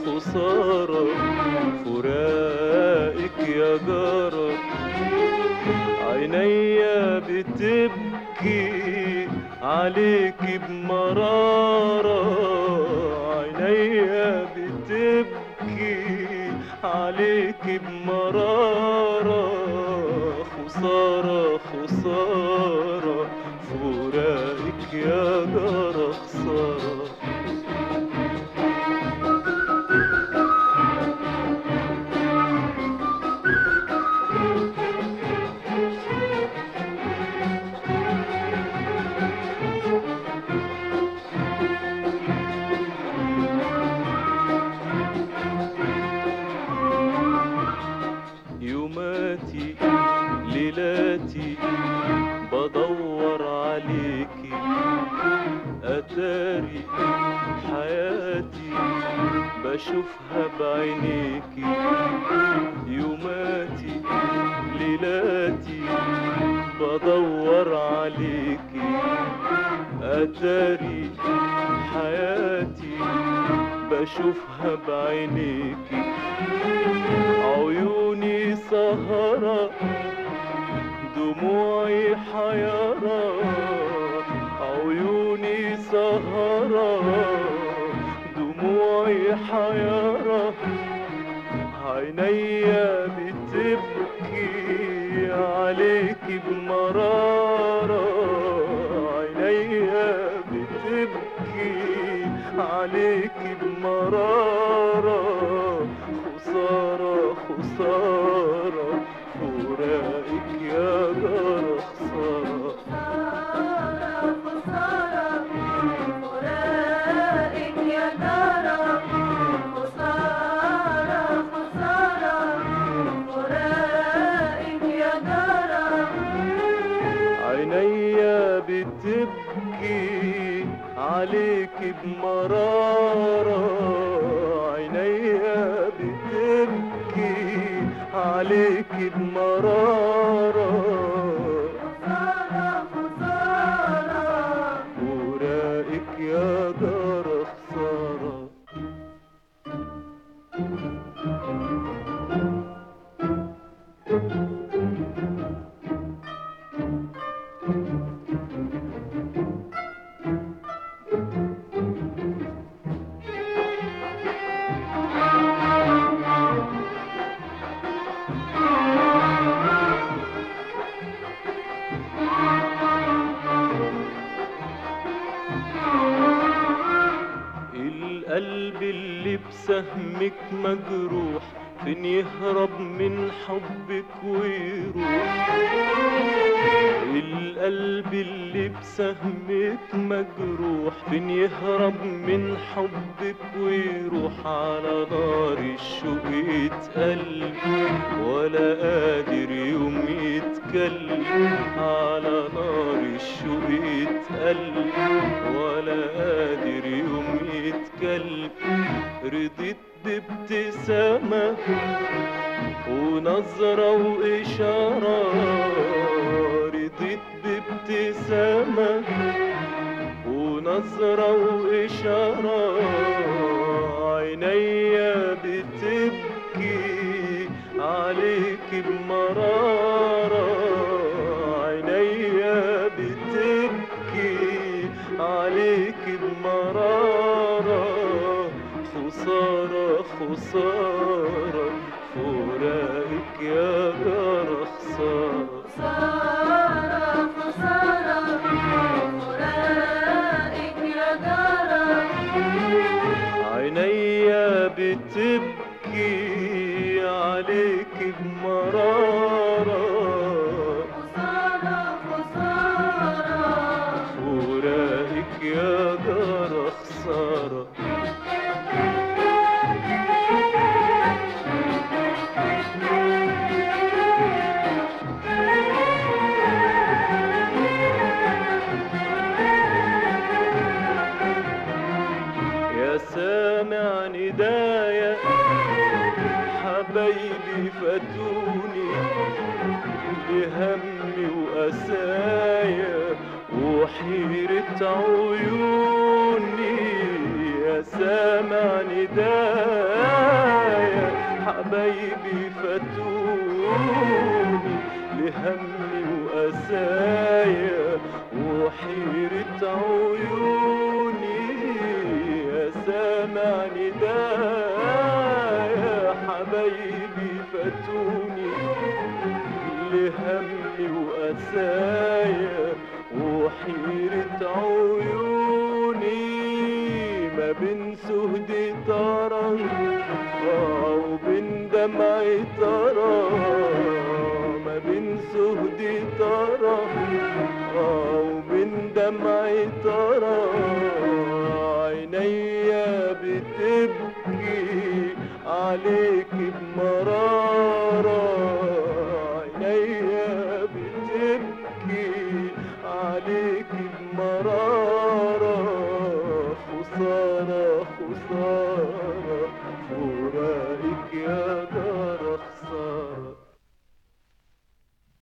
خسارة فراقك يا جارة عينيا بتبكي عليك بمرارة عينيا بتبكي عليك بمرارة خسارة خسارة فراقك يا جارة خسارة يوماتي ليلاتي بدور عليكي أتاري حياتي بشوفها بعينيكي يوماتي ليلاتي بدور عليكي أتاري حياتي بشوفها بعينيكي عيوني سهرة دموعي حيرة عيوني سهرة دموعي حيرة عينيا بتبكي عليك بمرارة عينيا بتبكي عليك بمرارة خسارة خسارة فراقك يا جارة خسارة خسارة خسارة فراقك يا جارة خسارة خسارة فراقك يا جارة عينيا بتبكي عليك بمرارة عينيا بتبكي عليك بمرارة خسارة خسارة فراقك يا جارة خسارة القلب اللي بسهمك مجروح فين يهرب من حبك ويروح القلب اللي بسهمك مجروح فين يهرب من حبك ويروح على نار الشوق يتقلب ولا قادر يوم يتكلم على نار الشوق يتقلب ولا قادر يوم يتكلم رضيت بابتسامة ونظرة وإشارة رضيت بابتسامة ونظرة وإشارة عينيا بتبكي عليك بمرارة عينيا بتبكي عليك بمرارة خسارة خسارة فراقك يا جارة خسارة خسارة خسارة فراقك يا جارة عينيا بتبكي عليك بمرارة خسارة خسارة فراقك يا جارة خسارة يا سامع ندايا حبايبي فاتوني بهمي وأسايا وحيرة عيوني يا سامع ندايا حبايبي فاتوني لهمي وأسايا وحيرة عيوني يا سامع ندايا حبايبي فاتوني لهمي وأسايا وحيرة عيوني ما بين سهدي ترى وبين دمعي ترى ما بين سهدي ترى وبين دمعي ترى عينيا بتبكي عليك بمرارة عينيا بتبكي عليك بمرارة